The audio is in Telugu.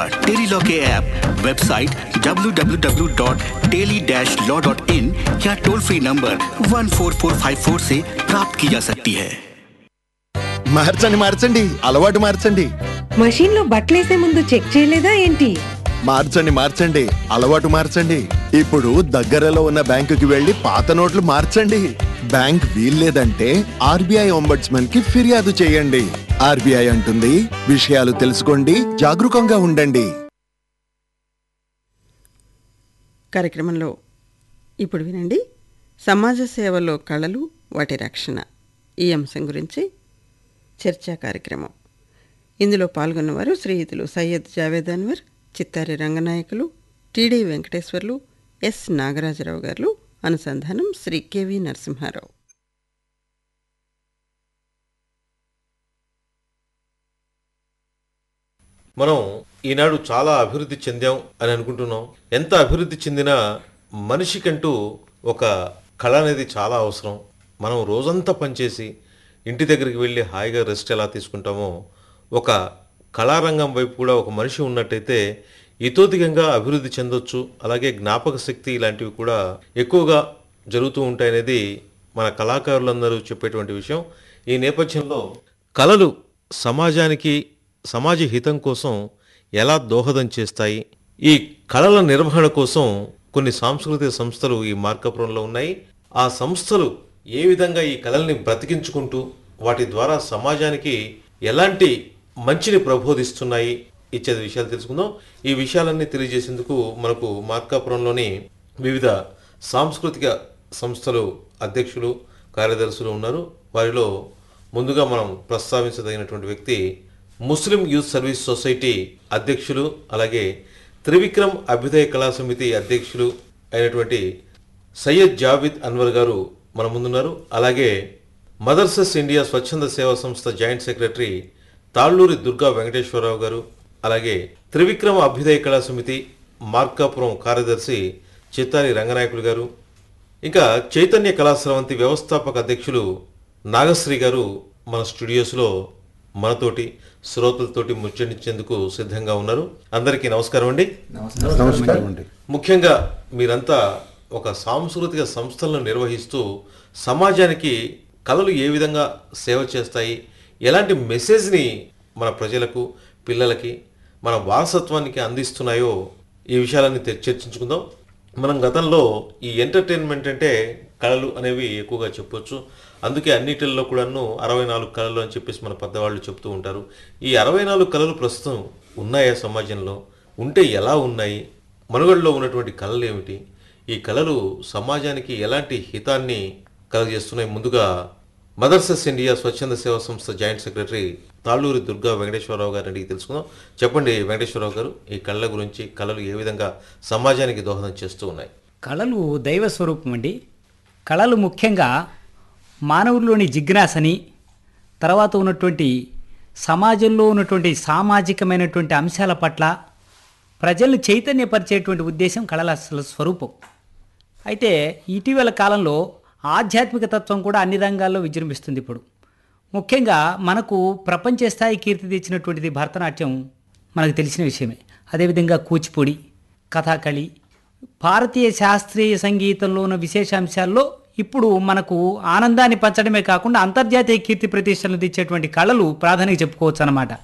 टेलीलॉ के ऐप वेबसाइट www.teli-law.in या टोल फ्री नंबर 14454 से प्राप्त की जा सकती है మార్చండి మార్చండి అలవాటు మార్చండి మషీన్ లో బట్టలేసే ముందు చెక్ చేయలేదా ఏంటి మార్చండి మార్చండి అలవాటు మార్చండి ఇప్పుడు దగ్గరలో ఉన్న బ్యాంకుకి వెళ్లి పాత నోట్లు మార్చండి బ్యాంక్ వీల్లేదంటే ఆర్బీఐ ఒంబడ్స్మన్ కి ఫిర్యాదు చేయండి ఆర్బీఐ అంటుంది విషయాలు తెలుసుకోండి జాగరూకంగా ఉండండి కార్యక్రమంలో ఇప్పుడు వినండి సమాజ సేవలో కళలు వాటి రక్షణ ఈ అంశం గురించి చర్చా కార్యక్రమం ఇందులో పాల్గొన్నవారు శ్రీయుతులు సయ్యద్ జావేద్ అన్వర్ చిత్తారి రంగనాయకులు టీడీ వెంకటేశ్వర్లు ఎస్ నాగరాజరావు గారు అనుసంధానం శ్రీ కెవి నరసింహారావు మనం ఈనాడు చాలా అభివృద్ధి చెందాం అని అనుకుంటున్నాం ఎంత అభివృద్ధి చెందినా మనిషికంటూ ఒక కళ అనేది చాలా అవసరం మనం రోజంతా పనిచేసి ఇంటి దగ్గరికి వెళ్ళి హాయిగా రెస్ట్ ఎలా తీసుకుంటామో ఒక కళారంగం వైపు కూడా ఒక మనిషి ఉన్నట్టయితే ఇతోధికంగా అభివృద్ధి చెందొచ్చు అలాగే జ్ఞాపక శక్తి ఇలాంటివి కూడా ఎక్కువగా జరుగుతూ ఉంటాయనేది మన కళాకారులందరూ చెప్పేటువంటి విషయం ఈ నేపథ్యంలో కళలు సమాజానికి సమాజ హితం కోసం ఎలా దోహదం చేస్తాయి ఈ కళల నిర్వహణ కోసం కొన్ని సాంస్కృతిక సంస్థలు ఈ మార్కాపురంలో ఉన్నాయి ఆ సంస్థలు ఏ విధంగా ఈ కళల్ని బ్రతికించుకుంటూ వాటి ద్వారా సమాజానికి ఎలాంటి మంచిని ప్రబోధిస్తున్నాయి ఇచ్చే విషయాలు తెలుసుకుందాం ఈ విషయాలన్నీ తెలియజేసేందుకు మనకు మార్కాపురంలోని వివిధ సాంస్కృతిక సంస్థలు అధ్యక్షులు కార్యదర్శులు ఉన్నారు వారిలో ముందుగా మనం ప్రస్తావించదగినటువంటి వ్యక్తి ముస్లిం యూత్ సర్వీస్ సొసైటీ అధ్యక్షులు అలాగే త్రివిక్రమ్ అభ్యుదయ కళా సమితి అధ్యక్షులు అయినటువంటి సయ్యద్ జావిద్ అన్వర్ గారు మన ముందున్నారు అలాగే మదర్సెస్ ఇండియా స్వచ్ఛంద సేవా సంస్థ జాయింట్ సెక్రటరీ తాళ్ళూరి దుర్గా వెంకటేశ్వరరావు గారు అలాగే త్రివిక్రమ అభ్యుదయ కళా సమితి మార్కాపురం కార్యదర్శి చిత్తారి రంగనాయకులు గారు ఇంకా చైతన్య కళాస్రవంతి వ్యవస్థాపక అధ్యక్షులు నాగశ్రీ గారు మన స్టూడియోస్లో మనతోటి శ్రోతలతోటి ముచ్చటించేందుకు సిద్ధంగా ఉన్నారు అందరికీ నమస్కారం అండి ముఖ్యంగా మీరంతా ఒక సాంస్కృతిక సంస్థలను నిర్వహిస్తూ సమాజానికి కళలు ఏ విధంగా సేవ చేస్తాయి ఎలాంటి మెసేజ్ని మన ప్రజలకు పిల్లలకి మన వారసత్వానికి అందిస్తున్నాయో ఈ విషయాలన్నీ తె- చర్చించుకుందాం మనం గతంలో ఈ ఎంటర్టైన్మెంట్ అంటే కళలు అనేవి ఎక్కువగా చెప్పొచ్చు అందుకే అన్నిటిల్లో కూడాను అరవై నాలుగు కళలు అని చెప్పేసి మన పెద్దవాళ్ళు చెప్తూ ఉంటారు ఈ అరవై నాలుగు కళలు ప్రస్తుతం ఉన్నాయా సమాజంలో ఉంటే ఎలా ఉన్నాయి మనుగడలో ఉన్నటువంటి కళలు ఏమిటి ఈ కళలు సమాజానికి ఎలాంటి హితాన్ని కలగజేస్తున్నాయి ముందుగా మదర్సెస్ ఇండియా స్వచ్ఛంద సేవా సంస్థ జాయింట్ సెక్రటరీ తాళ్ళూరి దుర్గా వెంకటేశ్వరరావు గారిని అడిగి తెలుసుకుందాం చెప్పండి వెంకటేశ్వరరావు గారు ఈ కళల గురించి కళలు ఏ విధంగా సమాజానికి దోహదం చేస్తూ ఉన్నాయి కళలు దైవ స్వరూపం అండి కళలు ముఖ్యంగా మానవుల్లోని జిజ్ఞాసని తర్వాత ఉన్నటువంటి సమాజంలో ఉన్నటువంటి సామాజికమైనటువంటి అంశాల పట్ల ప్రజల్ని చైతన్యపరిచేటువంటి ఉద్దేశం కళల అసలు స్వరూపం అయితే ఇటీవల కాలంలో ఆధ్యాత్మిక తత్వం కూడా అన్ని రంగాల్లో విజృంభిస్తుంది ఇప్పుడు ముఖ్యంగా మనకు ప్రపంచ స్థాయి కీర్తి తెచ్చినటువంటిది భరతనాట్యం మనకు తెలిసిన విషయమే అదేవిధంగా కూచిపూడి కథాకళి భారతీయ శాస్త్రీయ సంగీతంలో ఉన్న విశేషాంశాల్లో ఇప్పుడు మనకు ఆనందాన్ని పంచడమే కాకుండా అంతర్జాతీయ కీర్తి ప్రతిష్టలను తెచ్చేటువంటి కళలు ప్రాధాన్యంగా చెప్పుకోవచ్చు అన్నమాట